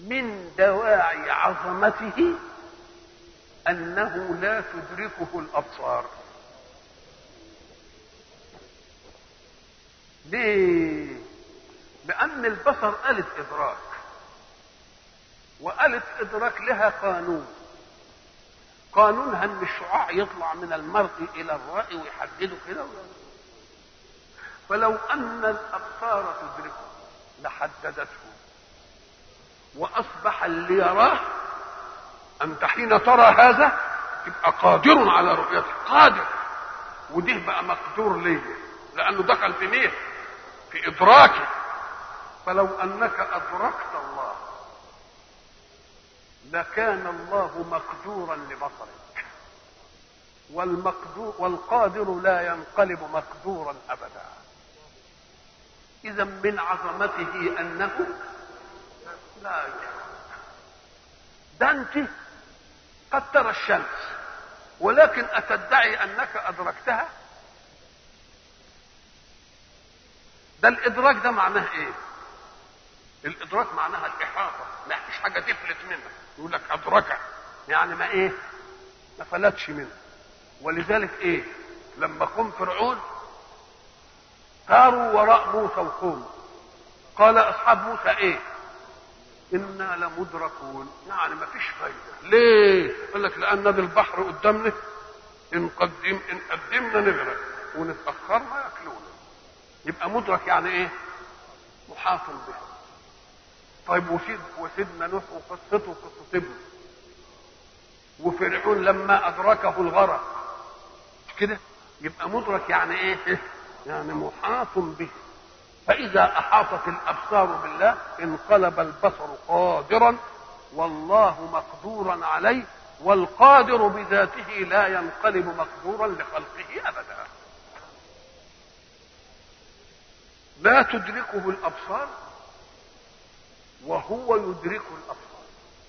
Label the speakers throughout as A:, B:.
A: من دواعي عظمته انه لا تدركه الابصار ليه لان البصر آلة ادراك وآلة ادراك لها قانون قانونها ان الشعاع يطلع من المرء الى الرأي ويحدده كده فلو ان الابصار تدركه لحددته واصبح اللي يراه انت حين ترى هذا تبقى قادر على رؤيته قادر وده بقى مقدور ليه لانه دخل في مين في ادراكه فلو انك ادركت الله لكان الله مقدورا لبصرك والمقدور والقادر لا ينقلب مقدورا ابدا اذا من عظمته انه لا يدرك ده انت قد ترى الشمس ولكن اتدعي انك ادركتها ده الادراك ده معناه ايه الادراك معناها الاحاطه ما فيش حاجه تفلت منك يقول لك ادركها يعني ما ايه ما فلتش منه ولذلك ايه لما قم فرعون ساروا وراء موسى وقوموا قال اصحاب موسى ايه انا لمدركون يعني ما فيش فايده ليه قال لك لان ده البحر قدامنا ان قدم ان قدمنا نغرق ونتاخرنا ياكلونا يبقى مدرك يعني ايه محاط به طيب وسيد وسيدنا نوح وقصته وقصه ابنه وفرعون لما ادركه الغرق مش كده يبقى مدرك يعني ايه يعني محاط به فإذا أحاطت الأبصار بالله انقلب البصر قادرا والله مقدورا عليه والقادر بذاته لا ينقلب مقدورا لخلقه أبدا لا تدركه الأبصار وهو يدرك الأبصار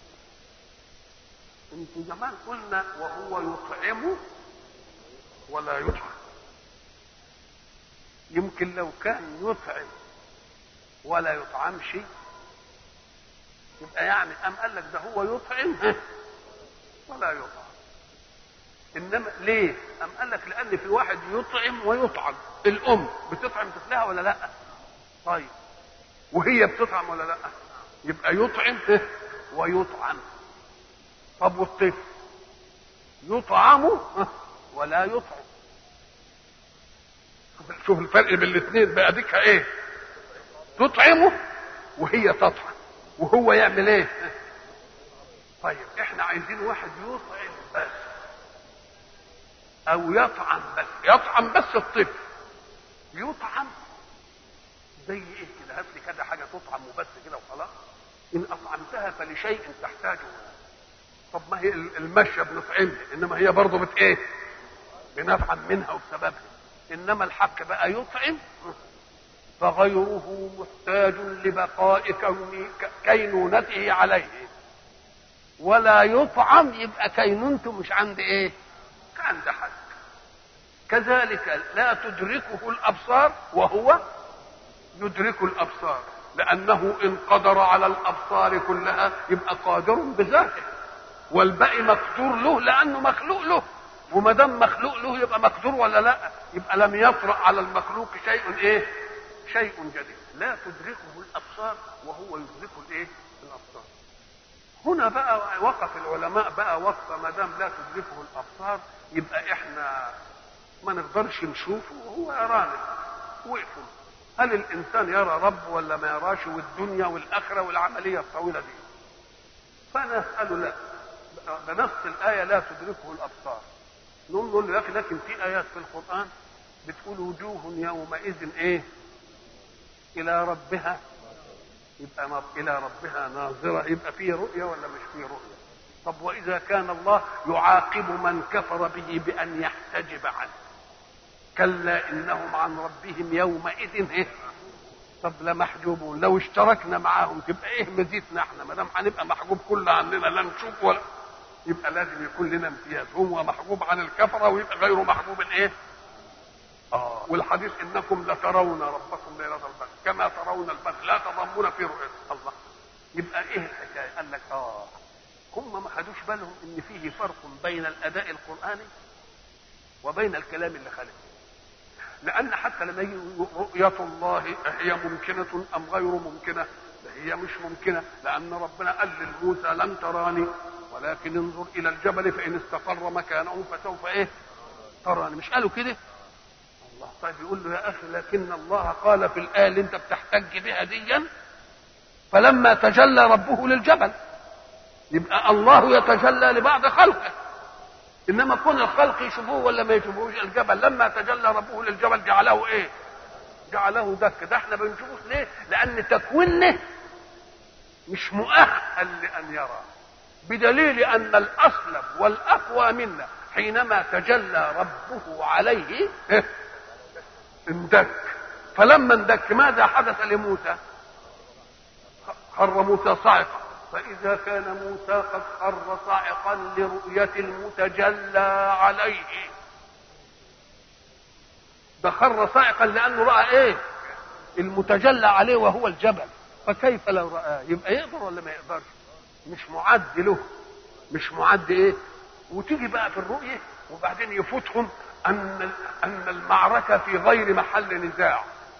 A: انتوا زمان قلنا وهو يطعم ولا يطعم يمكن لو كان يطعم ولا يطعم شيء يبقى يعني أم قال لك ده هو يطعم ولا يطعم انما ليه أم قال لك لان في واحد يطعم ويطعم الام بتطعم طفلها ولا لا طيب وهي بتطعم ولا لا يبقى يطعم ويطعم طب والطفل يطعم ولا يطعم شوف الفرق بين الاثنين بقى ديكها ايه تطعمه وهي تطعم وهو يعمل ايه طيب احنا عايزين واحد يطعم بس او يطعم بس يطعم بس الطفل يطعم زي ايه كده هات لي كده حاجه تطعم وبس كده وخلاص ان اطعمتها فلشيء تحتاجه طب ما هي المشيه بنطعمها انما هي برضه بت ايه بنطعم منها وبسببها انما الحق بقى يطعم فغيره محتاج لبقاء كون كينونته عليه ولا يطعم يبقى كينونته مش عند ايه عند حد كذلك لا تدركه الابصار وهو يدرك الابصار لانه ان قدر على الابصار كلها يبقى قادر بذاته والباقي مقدور له لانه مخلوق له وما دام مخلوق له يبقى مقدور ولا لا يبقى لم يطرا على المخلوق شيء ايه شيء جديد لا تدركه الابصار وهو يدرك الايه الابصار هنا بقى وقف العلماء بقى وقفه ما دام لا تدركه الابصار يبقى احنا ما نقدرش نشوفه وهو يرانا وقفوا هل الانسان يرى رب ولا ما يراش والدنيا والاخره والعمليه الطويله دي فانا اساله لا بنص الايه لا تدركه الابصار نقول له لكن في ايات في القران بتقول وجوه يومئذ ايه الى ربها يبقى الى ربها ناظره يبقى فيه رؤيه ولا مش فيه رؤيه طب واذا كان الله يعاقب من كفر به بان يحتجب عنه كلا انهم عن ربهم يومئذ ايه طب لا محجوبون لو اشتركنا معاهم تبقى ايه مزيتنا احنا ما دام هنبقى محجوب كل عننا لا نشوف ولا يبقى لازم يكون لنا امتياز هو محجوب عن الكفره ويبقى غيره محجوب ايه اه والحديث انكم لترون ربكم ليله البدر كما ترون البدر لا تضمون في رؤيته الله يبقى ايه الحكايه قال لك اه هم ما خدوش بالهم ان فيه فرق بين الاداء القراني وبين الكلام اللي خلقه لان حتى لما يجي رؤيه الله هي ممكنه ام غير ممكنه هي مش ممكنه لان ربنا قال لموسى لن تراني ولكن انظر الى الجبل فان استقر مكانه فسوف ايه تراني مش قالوا كده الله طيب يقول له يا اخي لكن الله قال في الايه اللي انت بتحتج بها ديا فلما تجلى ربه للجبل يبقى الله يتجلى لبعض خلقه انما كون الخلق يشوفوه ولا ما يشوفوش الجبل لما تجلى ربه للجبل جعله ايه جعله دك ده احنا بنشوفه ليه لان تكوينه مش مؤهل لان يرى بدليل ان الاصلب والاقوى منا حينما تجلى ربه عليه اندك فلما اندك ماذا حدث لموسى خر موسى صاعقا فإذا كان موسى قد خر صاعقا لرؤية المتجلى عليه ده خر صاعقا لأنه رأى إيه؟ المتجلى عليه وهو الجبل فكيف لو رآه؟ يبقى يقدر ولا ما يقدرش؟ مش معد له مش معد إيه؟ وتيجي بقى في الرؤية وبعدين يفوتهم أن أن المعركة في غير محل نزاع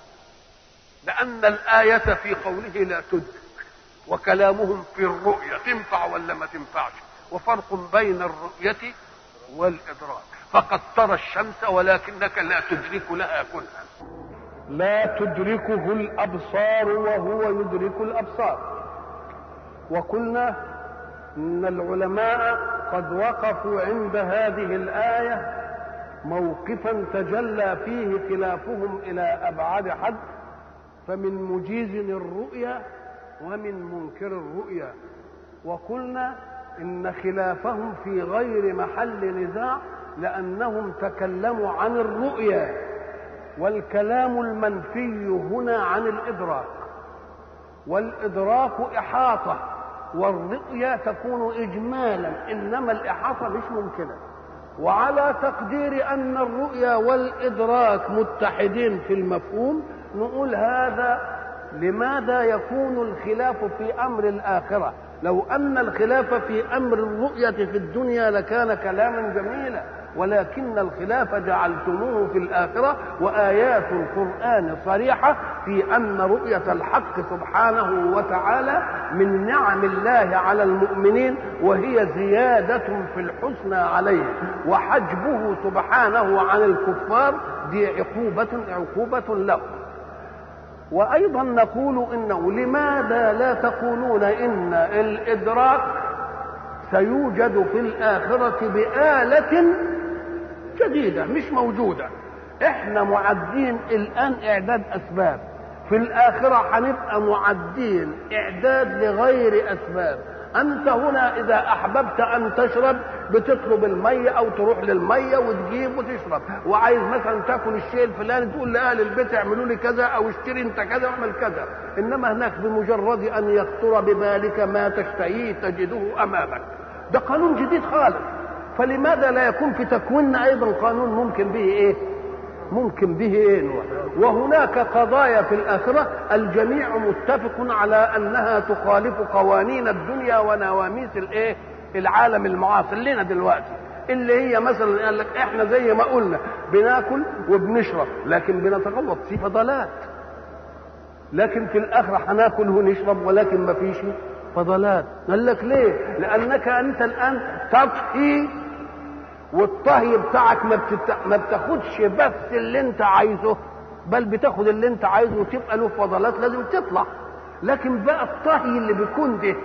A: لأن الآية في قوله لا تدرك وكلامهم في الرؤية تنفع ولا ما تنفعش وفرق بين الرؤية والإدراك فقد ترى الشمس ولكنك لا تدرك لها كلها
B: لا تدركه الأبصار وهو يدرك الأبصار وقلنا إن العلماء قد وقفوا عند هذه الآية موقفا تجلى فيه خلافهم إلى أبعد حد فمن مجيز الرؤيا ومن منكر الرؤيا وقلنا ان خلافهم في غير محل نزاع لانهم تكلموا عن الرؤيا والكلام المنفي هنا عن الادراك والادراك احاطه والرؤيا تكون اجمالا انما الاحاطه مش ممكنه وعلى تقدير ان الرؤيا والادراك متحدين في المفهوم نقول هذا لماذا يكون الخلاف في امر الاخره لو ان الخلاف في امر الرؤيه في الدنيا لكان كلاما جميلا ولكن الخلاف جعلتموه في الاخره وايات القران صريحه في ان رؤيه الحق سبحانه وتعالى من نعم الله على المؤمنين وهي زياده في الحسنى عليه وحجبه سبحانه عن الكفار دي عقوبه عقوبه له وايضا نقول انه لماذا لا تقولون ان الادراك سيوجد في الاخره باله جديده مش موجوده احنا معدين الان اعداد اسباب في الاخره هنبقى معدين اعداد لغير اسباب انت هنا اذا احببت ان تشرب بتطلب الميه او تروح للميه وتجيب وتشرب وعايز مثلا تاكل الشيء الفلاني تقول لاهل البيت اعملوا لي كذا او اشتري انت كذا واعمل كذا انما هناك بمجرد ان يخطر ببالك ما تشتهيه تجده امامك ده قانون جديد خالص فلماذا لا يكون في تكويننا ايضا قانون ممكن به ايه ممكن به ايه وهناك قضايا في الاخره الجميع متفق على انها تخالف قوانين الدنيا ونواميس الايه العالم المعاصر لنا دلوقتي اللي هي مثلا قال لك احنا زي ما قلنا بناكل وبنشرب لكن بنتغوط في فضلات لكن في الاخره هناكل ونشرب ولكن ما فيش فضلات قال لك ليه لانك انت الان تطهي والطهي بتاعك ما, بتت... ما بتاخدش بس اللي انت عايزه بل بتاخد اللي انت عايزه وتبقى له فضلات لازم تطلع لكن بقى الطهي اللي بيكون ده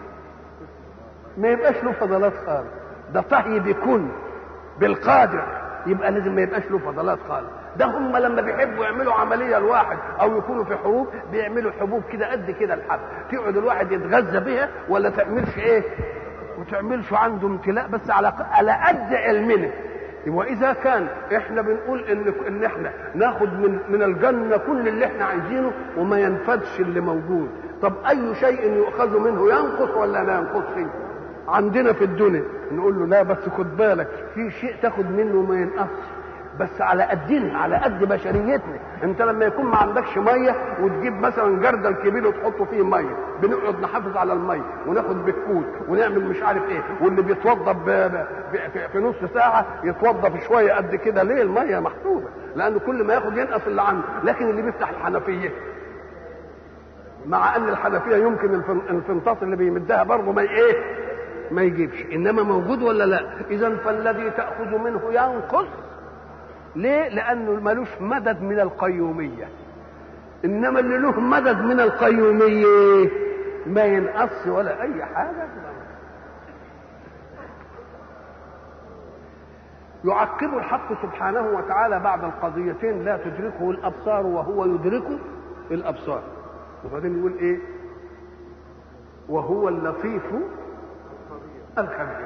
B: ما يبقاش له فضلات خالص ده طهي بيكون بالقادر يبقى لازم ما يبقاش له فضلات خالص ده هم لما بيحبوا يعملوا عمليه الواحد او يكونوا في حروب بيعملوا حبوب كده قد كده الحب تقعد الواحد يتغذى بها ولا تعملش ايه وتعملش عنده امتلاء بس على على قد علمنا واذا كان احنا بنقول ان ان احنا ناخد من من الجنه كل اللي احنا عايزينه وما ينفدش اللي موجود طب اي شيء يؤخذ منه ينقص ولا لا ينقص عندنا في الدنيا نقول له لا بس خد بالك في شيء تاخد منه ما ينقصش
A: بس على قدنا على قد بشريتنا انت لما يكون ما عندكش ميه وتجيب مثلا جردل كبير وتحطه فيه ميه بنقعد نحافظ على الميه وناخد بكوت ونعمل مش عارف ايه واللي بيتوضى ب... ب... في... في نص ساعه يتوضى في شويه قد كده ليه الميه محسوبه لانه كل ما ياخد ينقص اللي عنده لكن اللي بيفتح الحنفيه مع ان الحنفيه يمكن الفنطاط اللي بيمدها برضه ما ايه ما يجيبش انما موجود ولا لا اذا فالذي تاخذ منه ينقص ليه لانه ملوش مدد من القيوميه انما اللي له مدد من القيوميه ما ينقص ولا اي حاجه يعقب الحق سبحانه وتعالى بعد القضيتين لا تدركه الابصار وهو يدرك الابصار وبعدين يقول ايه وهو اللطيف الخبير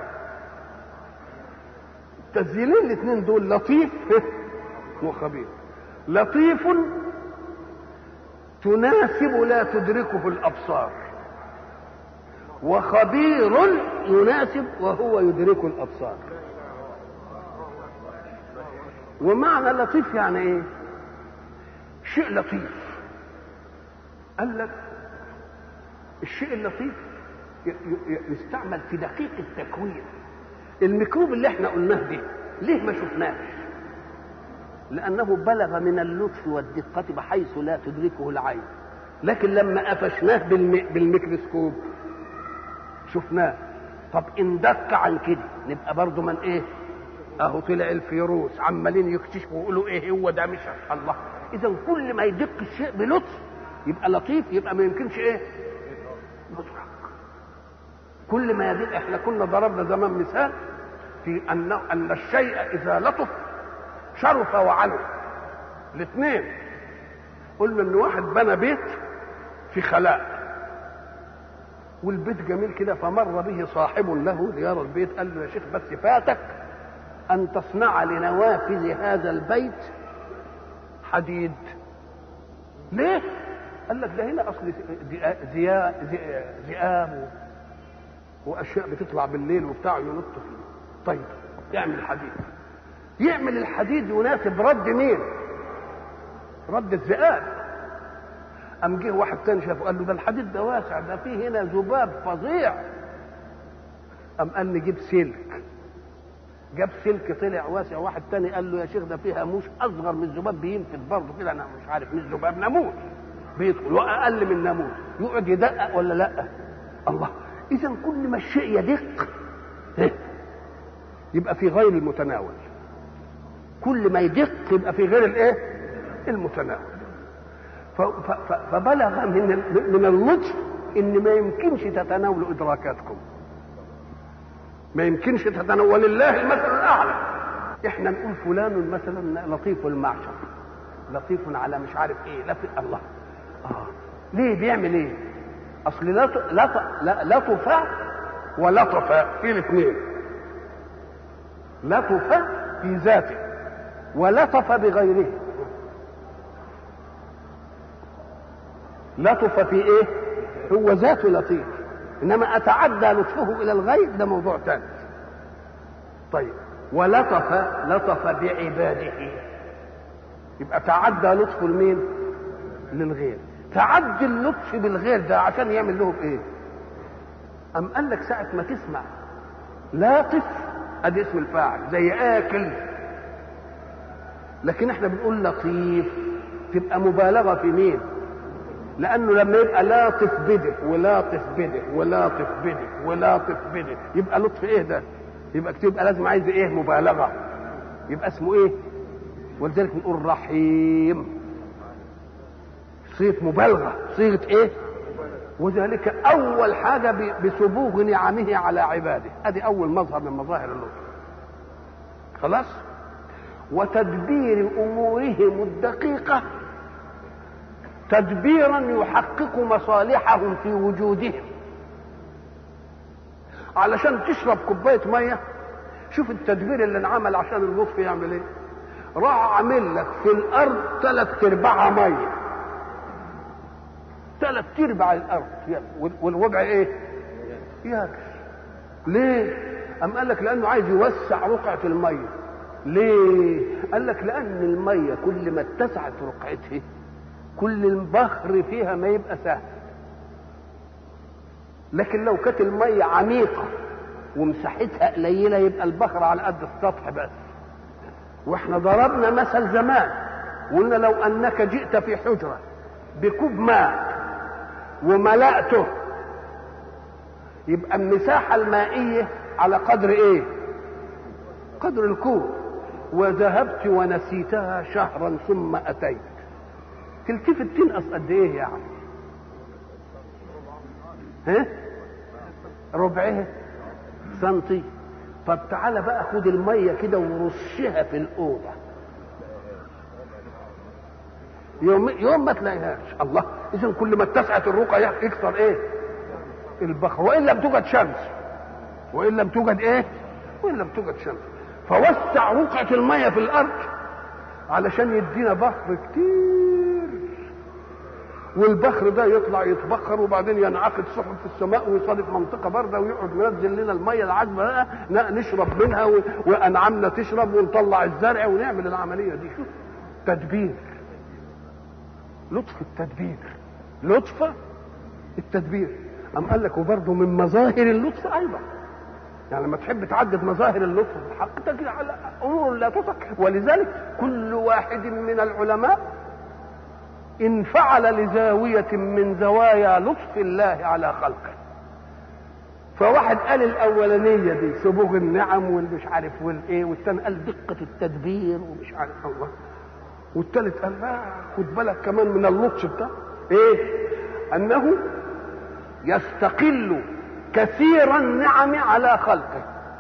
A: تسجيلين الاثنين دول لطيف وخبير لطيف تناسب لا تدركه الابصار وخبير يناسب وهو يدرك الابصار ومعنى لطيف يعني ايه شيء لطيف قال لك الشيء اللطيف يستعمل في دقيق التكوين الميكروب اللي احنا قلناه ده ليه ما شفناش لانه بلغ من اللطف والدقه بحيث لا تدركه العين لكن لما قفشناه بالمي... بالميكروسكوب شفناه طب ان دق عن كده نبقى برضه من ايه اهو طلع الفيروس عمالين يكتشفوا ويقولوا ايه هو ده مش الله اذا كل ما يدق الشيء بلطف يبقى لطيف يبقى ما يمكنش ايه مدرك كل ما يدل احنا كنا ضربنا زمان مثال في ان ان الشيء اذا لطف شرف وعلو الاثنين قلنا ان واحد بنى بيت في خلاء والبيت جميل كده فمر به صاحب له ليرى البيت قال له يا شيخ بس فاتك ان تصنع لنوافذ هذا البيت حديد ليه قال لك ده هنا اصل ذئاب واشياء بتطلع بالليل وبتاع ينط فيه طيب يعمل حديد يعمل الحديد يناسب رد مين رد الذئاب قام جه واحد تاني شافه قال له ده الحديد ده واسع ده فيه هنا ذباب فظيع قام قال نجيب سلك جاب سلك طلع واسع واحد تاني قال له يا شيخ ده فيه هاموش اصغر من الذباب بينفذ برضه كده انا مش عارف مش ذباب ناموس بيدخل واقل من ناموس يقعد يدقق ولا لا الله اذا كل ما الشيء يدق يبقى في غير المتناول كل ما يدق يبقى في غير الايه المتناول فبلغ من من اللطف ان ما يمكنش تتناولوا ادراكاتكم ما يمكنش تتناول ولله المثل الاعلى احنا نقول فلان مثلا لطيف المعشر لطيف على مش عارف ايه لطف الله اه ليه بيعمل ايه اصل لطف لطف ولطف في الاثنين لطف في ذاته ولطف بغيره لطف في ايه هو ذاته لطيف انما اتعدى لطفه الى الغير ده موضوع ثاني طيب ولطف لطف بعباده يبقى تعدى لطفه لمين للغير تعدي اللطف بالغير ده عشان يعمل له بايه ام قال لك ساعه ما تسمع لاطف ادي اسم الفاعل زي اكل لكن احنا بنقول لطيف تبقى مبالغه في مين لانه لما يبقى لاطف بده ولاطف بده ولاطف بده ولاطف بده يبقى لطف ايه ده يبقى تبقى لازم عايز ايه مبالغه يبقى اسمه ايه ولذلك نقول رحيم صيغه مبالغه صيغه ايه وذلك اول حاجه بسبوغ نعمه على عباده ادي اول مظهر من مظاهر اللطف خلاص وتدبير امورهم الدقيقه تدبيرا يحقق مصالحهم في وجودهم علشان تشرب كوبايه ميه شوف التدبير اللي انعمل عشان اللطف يعمل ايه راح عامل لك في الارض ثلاث ارباعها ميه ثلاث ارباع الارض والوضع ايه ياكل ليه ام قال لك لانه عايز يوسع رقعه الميه ليه
B: قال لك لان الميه كل ما اتسعت رقعتها كل البخر فيها ما يبقى سهل لكن لو كانت الميه عميقه ومساحتها قليله يبقى البخر على قد السطح بس واحنا ضربنا مثل زمان وقلنا لو انك جئت في حجره بكوب ماء وملأته يبقى المساحة المائية على قدر ايه قدر الكوب وذهبت ونسيتها شهرا ثم اتيت تلتفت تنقص قد ايه يعني ها ربعها سنتي طب تعالى بقى خد الميه كده ورشها في الاوضه يوم يوم ما تلاقيهاش الله اذا كل ما اتسعت الرقعه يكثر ايه البخر وان لم توجد شمس وان لم توجد ايه وان لم توجد شمس فوسع رقعه الميه في الارض علشان يدينا بخر كتير والبخر ده يطلع يتبخر وبعدين ينعقد سحب في السماء ويصادف منطقه بارده ويقعد منزل لنا الميه العذبه بقى نشرب منها وانعامنا تشرب ونطلع الزرع ونعمل العمليه دي شوف تدبير لطف التدبير لطف التدبير أم قال لك وبرضه من مظاهر اللطف أيضا يعني لما تحب تعدد مظاهر اللطف الحق تجري على أمور لا تصح ولذلك كل واحد من العلماء انفعل لزاوية من زوايا لطف الله على خلقه فواحد قال الأولانية دي سبوغ النعم والمش عارف والإيه والثاني قال دقة التدبير ومش عارف الله والثالث قال لا خد بالك كمان من اللطف بتاع ايه انه يستقل كثير النعم على خلقه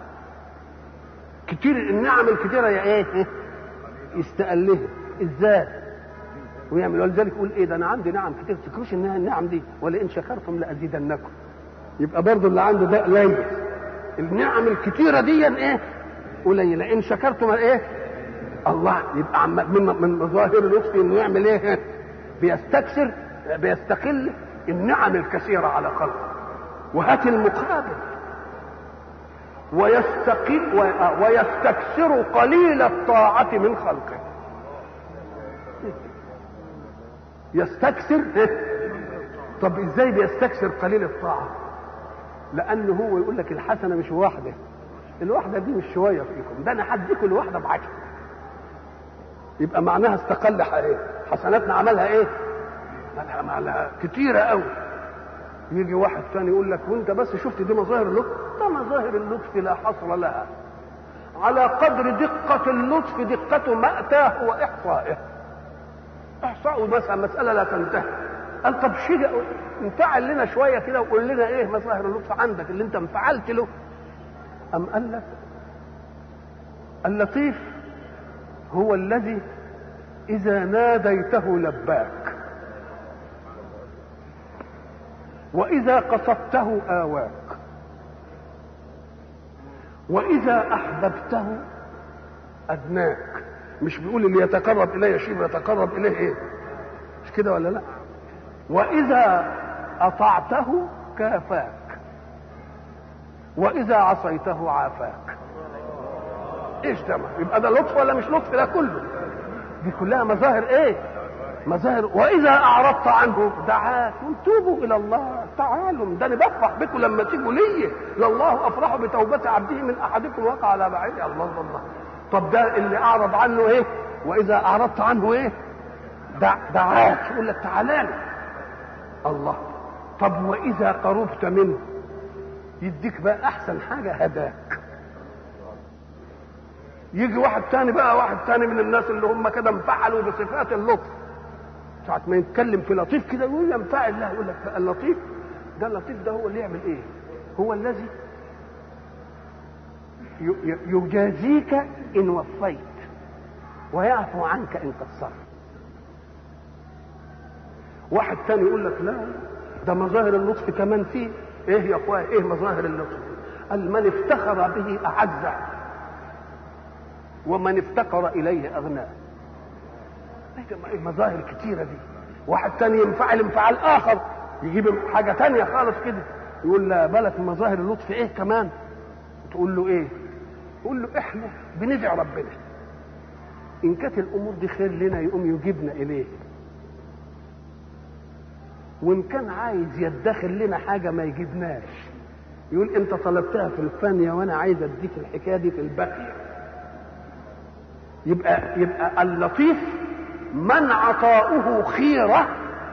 B: كتير النعم الكثيره يا ايه يستقلها ازاي ويعمل ولذلك يقول ايه ده انا عندي نعم كتير تفكروش انها النعم دي ولئن شكرتم لازيدنكم يبقى برضه اللي عنده ده قليل النعم الكتيره دي ايه قليله ان شكرتم ايه الله يبقى من من مظاهر لطفه انه يعمل ايه؟ بيستكثر بيستقل النعم الكثيره على خلقه وهات المقابل ويستقل ويستكثر قليل الطاعة من خلقه يستكثر طب ازاي بيستكثر قليل الطاعة لأنه هو يقول لك الحسنة مش واحدة الواحدة دي مش شوية فيكم ده أنا هديكم الواحدة بعشرة يبقى معناها استقل ايه حسناتنا عملها ايه عملها كتيره قوي يجي واحد ثاني يقول لك وانت بس شفت دي مظاهر اللطف ده مظاهر اللطف لا حصر لها على قدر دقة اللطف دقة مأتاه وإحصائه إحصاؤه بس مسألة لا تنتهي قال طب شيء انفعل لنا شوية كده وقول لنا إيه مظاهر اللطف عندك اللي أنت انفعلت له أم قال لك اللطيف هو الذي إذا ناديته لباك وإذا قصدته آواك وإذا أحببته أدناك مش بيقول اللي يتقرب إلي شيء يتقرب إليه إيه مش كده ولا لا وإذا أطعته كافاك وإذا عصيته عافاك ايش ده يبقى ده لطف ولا مش لطف ده كله دي كلها مظاهر ايه مظاهر واذا اعرضت عنه دعاكم توبوا الى الله تعالوا ده انا بفرح بكم لما تيجوا لي لله افرح بتوبه عبده من احدكم وقع على بعيد الله الله الله طب ده اللي اعرض عنه ايه واذا اعرضت عنه ايه دع دعاك يقول لك تعالى الله طب واذا قربت منه يديك بقى احسن حاجه هداك يجي واحد تاني بقى واحد تاني من الناس اللي هم كده انفعلوا بصفات اللطف ساعة ما يتكلم في لطيف كده يقول ينفعل له يقول لك اللطيف ده اللطيف ده هو اللي يعمل ايه؟ هو الذي يجازيك ان وفيت ويعفو عنك ان قصرت واحد تاني يقول لك لا ده مظاهر اللطف كمان فيه ايه يا اخويا ايه مظاهر اللطف قال من افتخر به اعزه ومن افتقر اليه اغناه ايه مظاهر كتيرة دي واحد تاني ينفعل انفعال اخر يجيب حاجة تانية خالص كده يقول لا بالك مظاهر اللطف ايه كمان تقول له ايه تقول له احنا بندعي ربنا ان كانت الامور دي خير لنا يقوم يجيبنا اليه وان كان عايز يدخر لنا حاجه ما يجيبناش يقول انت طلبتها في الفانيه وانا عايز اديك الحكايه دي في الباقيه يبقى يبقى اللطيف من عطاؤه خيره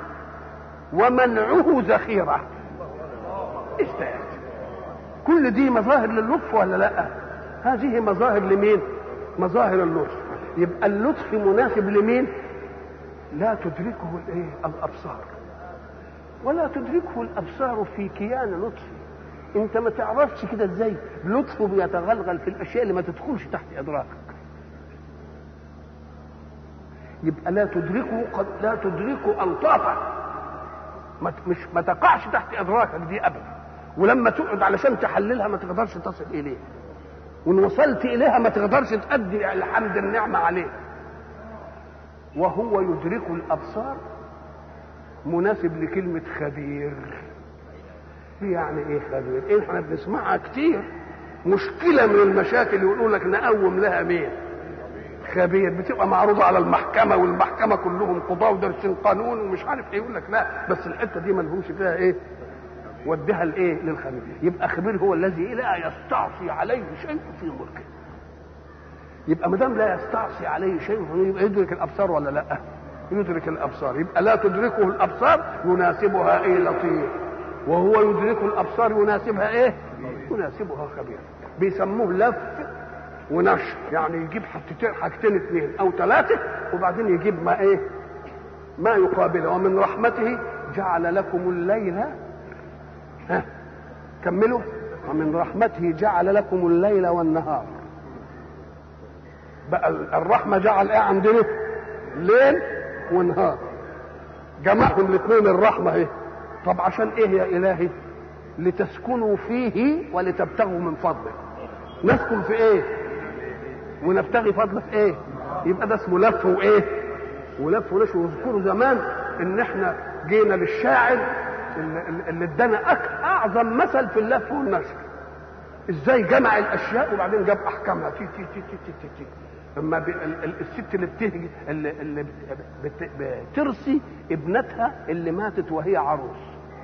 B: ومنعه ذخيره استاذ كل دي مظاهر للطف ولا لا هذه مظاهر لمين مظاهر اللطف يبقى اللطف مناسب لمين لا تدركه الايه الابصار ولا تدركه الابصار في كيان لطفه انت ما تعرفش كده ازاي لطفه بيتغلغل في الاشياء اللي ما تدخلش تحت ادراكك يبقى لا تدركه قد لا تدركه الطافه ما مش ما تقعش تحت ادراكك دي ابدا ولما تقعد علشان تحللها ما تقدرش تصل اليها وان وصلت اليها ما تقدرش تأدي الحمد النعمه عليه وهو يدرك الابصار مناسب لكلمه خبير يعني ايه خبير ايه احنا بنسمعها كتير مشكله من المشاكل يقولوا لك نقوم لها مين خبير بتبقى معروضه على المحكمه والمحكمه كلهم قضاه ودارسين قانون ومش عارف ايه يقول لك لا بس الحته دي ما لهمش فيها ايه وديها لايه للخبير يبقى خبير هو الذي لا يستعصي عليه شيء في ملكه يبقى ما دام لا يستعصي عليه شيء يبقى يدرك الابصار ولا لا يدرك الابصار يبقى لا تدركه الابصار يناسبها ايه لطيف وهو يدرك الابصار يناسبها ايه يناسبها خبير بيسموه لف ونشر يعني يجيب حاجتين حاجتين اثنين او ثلاثه وبعدين يجيب ما ايه ما يقابله ومن رحمته جعل لكم الليل ها كملوا ومن رحمته جعل لكم الليل والنهار بقى الرحمه جعل ايه عندنا ليل ونهار جمعهم الاثنين الرحمه ايه طب عشان ايه يا الهي لتسكنوا فيه ولتبتغوا من فضله نسكن في ايه ونبتغي فضله في ايه يبقى ده اسمه لف وايه ولف ونشر واذكروا زمان ان احنا جينا للشاعر اللي اللي ادانا اعظم مثل في اللف والنشر ازاي جمع الاشياء وبعدين جاب احكامها تي تي تي تي تي, تي, تي. اما الست اللي بتهجي اللي, اللي بت بترسي ابنتها اللي ماتت وهي عروس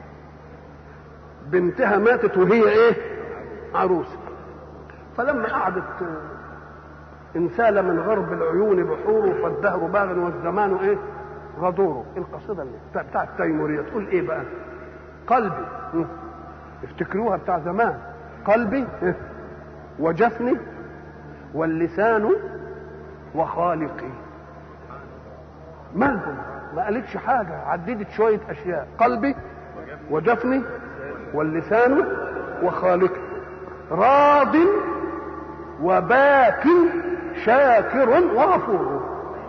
B: بنتها ماتت وهي ايه عروسه فلما قعدت انسال من غرب العيون بحوره فالدهر باغ والزمان ايه غدوره القصيده اللي بتاعت تيموريه تقول ايه بقى قلبي افتكروها بتاع زمان قلبي وجفني واللسان وخالقي مالهم ما قالتش حاجة عددت شوية أشياء قلبي وجفني واللسان وخالقي راض وباك شاكر وغفور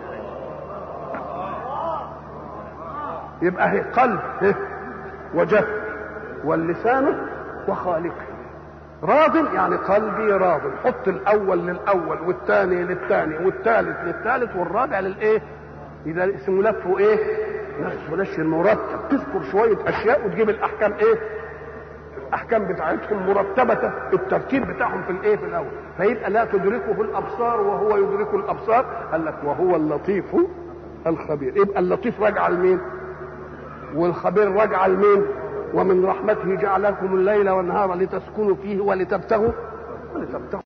B: يبقى هي قلب وجفن واللسان وخالقه راض يعني قلبي راض حط الاول للاول والثاني للثاني والثالث للثالث والرابع للايه اذا اسمه لف ايه نفس ونشر مرتب تذكر شويه اشياء وتجيب الاحكام ايه الاحكام بتاعتهم مرتبه الترتيب بتاعهم في الايه في الاول فيبقى لا تدركه الابصار وهو يدرك الابصار قال لك وهو اللطيف الخبير يبقى اللطيف راجع لمين والخبير راجع لمين ومن رحمته جعل لكم الليل والنهار لتسكنوا فيه ولتبتغوا ولتبتغوا